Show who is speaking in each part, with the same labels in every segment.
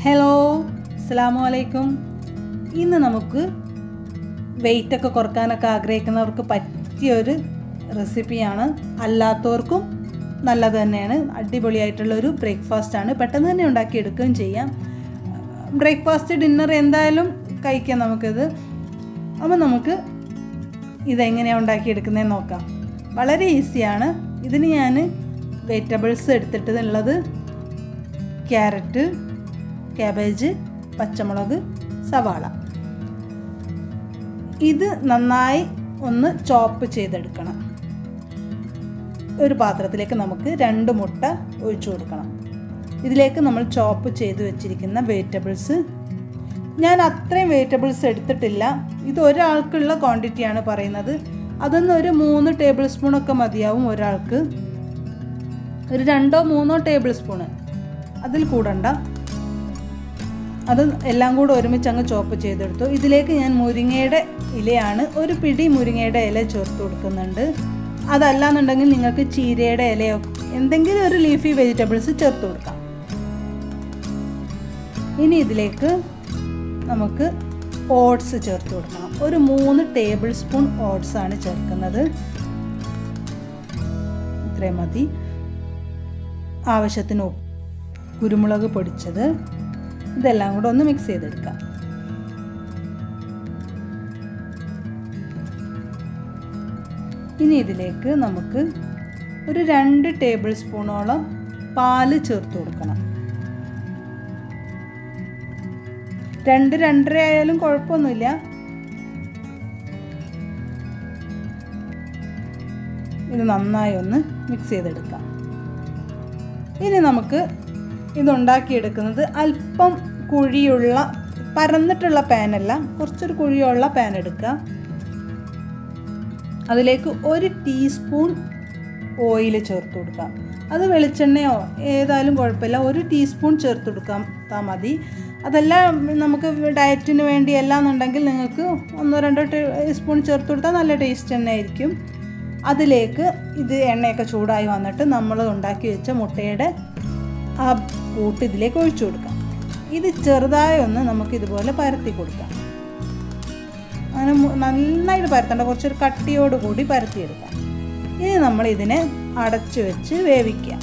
Speaker 1: hello അസ്സാം വലൈക്കും ഇന്ന് നമുക്ക് വെയിറ്റ് ഒക്കെ കുറക്കാനൊക്കെ ആഗ്രഹിക്കുന്നവർക്ക് പറ്റിയൊരു റെസിപ്പിയാണ് അല്ലാത്തവർക്കും നല്ലത് തന്നെയാണ് അടിപൊളിയായിട്ടുള്ള ഒരു ബ്രേക്ക്ഫാസ്റ്റ് ആണ് പെട്ടെന്ന് തന്നെ ഉണ്ടാക്കിയെടുക്കുകയും ചെയ്യാം ബ്രേക്ക്ഫാസ്റ്റ് ഡിന്നർ എന്തായാലും കഴിക്കാം നമുക്കിത് അപ്പോൾ നമുക്ക് ഇതെങ്ങനെയാണ് ഉണ്ടാക്കിയെടുക്കുന്നതെന്ന് നോക്കാം വളരെ ഈസിയാണ് ഇതിന് ഞാൻ വെജിറ്റബിൾസ് എടുത്തിട്ടുള്ളത് ക്യാരറ്റ് ക്യാബേജ് പച്ചമുളക് സവാള ഇത് നന്നായി ഒന്ന് ചോപ്പ് ചെയ്തെടുക്കണം ഒരു പാത്രത്തിലേക്ക് നമുക്ക് രണ്ട് മുട്ട ഒഴിച്ചു കൊടുക്കണം ഇതിലേക്ക് നമ്മൾ ചോപ്പ് ചെയ്ത് വെച്ചിരിക്കുന്ന വെജിറ്റബിൾസ് ഞാൻ അത്രയും വെജിറ്റബിൾസ് എടുത്തിട്ടില്ല ഇത് ഒരാൾക്കുള്ള ക്വാണ്ടിറ്റിയാണ് പറയുന്നത് അതൊന്ന് ഒരു മൂന്ന് ടേബിൾ സ്പൂണൊക്കെ മതിയാവും ഒരാൾക്ക് ഒരു രണ്ടോ മൂന്നോ ടേബിൾ സ്പൂണ് അതിൽ കൂടണ്ട അത് എല്ലാം കൂടെ ഒരുമിച്ച് അങ്ങ് ചോപ്പ് ചെയ്തെടുത്തു ഇതിലേക്ക് ഞാൻ മുരിങ്ങയുടെ ഇലയാണ് ഒരു പിടി മുരിങ്ങയുടെ ഇല ചേർത്ത് കൊടുക്കുന്നുണ്ട് അതല്ലാന്നുണ്ടെങ്കിൽ നിങ്ങൾക്ക് ചീരയുടെ ഇലയോ എന്തെങ്കിലും ഒരു ലീഫി വെജിറ്റബിൾസ് ചേർത്ത് കൊടുക്കാം ഇനി ഇതിലേക്ക് നമുക്ക് ഓട്സ് ചേർത്ത് കൊടുക്കണം ഒരു മൂന്ന് ടേബിൾ സ്പൂൺ ഓട്സ് ആണ് ചേർക്കുന്നത് ഇത്രയും മതി ആവശ്യത്തിന് ഉപ്പ് കുരുമുളക് പൊടിച്ചത് ഇതെല്ലാം കൂടെ ഒന്ന് മിക്സ് ചെയ്തെടുക്കാം ഇനി ഇതിലേക്ക് നമുക്ക് ഒരു രണ്ട് ടേബിൾ സ്പൂണോളം പാല് ചേർത്ത് കൊടുക്കണം രണ്ട് രണ്ടര ആയാലും കുഴപ്പമൊന്നുമില്ല ഇത് നന്നായി ഒന്ന് മിക്സ് ചെയ്തെടുക്കാം ഇനി നമുക്ക് ഇതുണ്ടാക്കിയെടുക്കുന്നത് അല്പം കുഴിയുള്ള പരന്നിട്ടുള്ള പാനല്ല കുറച്ചൊരു കുഴിയുള്ള പാൻ എടുക്കുക അതിലേക്ക് ഒരു ടീസ്പൂൺ ഓയിൽ ചേർത്ത് കൊടുക്കാം അത് വെളിച്ചെണ്ണയോ ഏതായാലും കുഴപ്പമില്ല ഒരു ടീസ്പൂൺ ചേർത്ത് കൊടുക്കാം മതി അതെല്ലാം നമുക്ക് ഡയറ്റിന് വേണ്ടി എന്നുണ്ടെങ്കിൽ നിങ്ങൾക്ക് ഒന്നോ രണ്ടോ സ്പൂൺ ചേർത്ത് കൊടുത്താൽ നല്ല ടേസ്റ്റ് തന്നെ ആയിരിക്കും അതിലേക്ക് ഇത് എണ്ണയൊക്കെ ചൂടായി വന്നിട്ട് നമ്മൾ ഉണ്ടാക്കി വെച്ച മുട്ടയുടെ ആ കൂട്ട് ഇതിലേക്ക് ഒഴിച്ചു കൊടുക്കാം ഇത് ചെറുതായി ഒന്ന് നമുക്ക് ഇതുപോലെ പരത്തി കൊടുക്കാം അങ്ങനെ നന്നായിട്ട് പരത്തേണ്ട കുറച്ചൊരു കട്ടിയോട് കൂടി പരത്തിയെടുക്കാം ഇനി നമ്മൾ ഇതിനെ അടച്ചു വെച്ച് വേവിക്കാം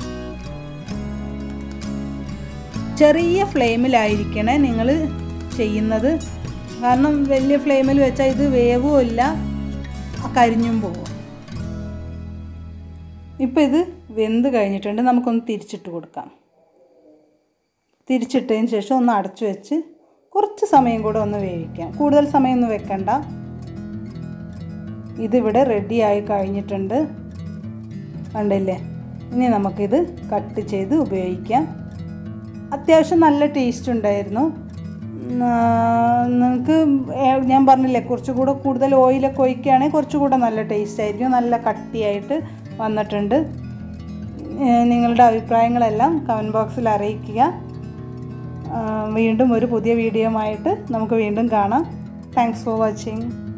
Speaker 1: ചെറിയ ഫ്ലെയിമിലായിരിക്കണേ നിങ്ങൾ ചെയ്യുന്നത് കാരണം വലിയ ഫ്ലെയിമിൽ വെച്ചാൽ ഇത് വേവുമില്ല കരിഞ്ഞും പോകും ഇപ്പോൾ ഇത് വെന്ത് കഴിഞ്ഞിട്ടുണ്ട് നമുക്കൊന്ന് തിരിച്ചിട്ട് കൊടുക്കാം തിരിച്ചിട്ടതിന് ശേഷം ഒന്ന് അടച്ചു വെച്ച് കുറച്ച് സമയം കൂടെ ഒന്ന് വേവിക്കാം കൂടുതൽ സമയം ഒന്നും വെക്കണ്ട ഇതിവിടെ റെഡിയായി കഴിഞ്ഞിട്ടുണ്ട് കണ്ടില്ലേ ഇനി നമുക്കിത് കട്ട് ചെയ്ത് ഉപയോഗിക്കാം അത്യാവശ്യം നല്ല ടേസ്റ്റ് ഉണ്ടായിരുന്നു നിങ്ങൾക്ക് ഞാൻ പറഞ്ഞില്ലേ കുറച്ചുകൂടെ കൂടുതൽ ഓയിലൊക്കെ ഒഴിക്കുകയാണെങ്കിൽ കുറച്ചുകൂടെ നല്ല ടേസ്റ്റ് ആയിരിക്കും നല്ല കട്ടിയായിട്ട് വന്നിട്ടുണ്ട് നിങ്ങളുടെ അഭിപ്രായങ്ങളെല്ലാം കമൻറ്റ് ബോക്സിൽ അറിയിക്കുക വീണ്ടും ഒരു പുതിയ വീഡിയോ ആയിട്ട് നമുക്ക് വീണ്ടും കാണാം താങ്ക്സ് ഫോർ വാച്ചിങ്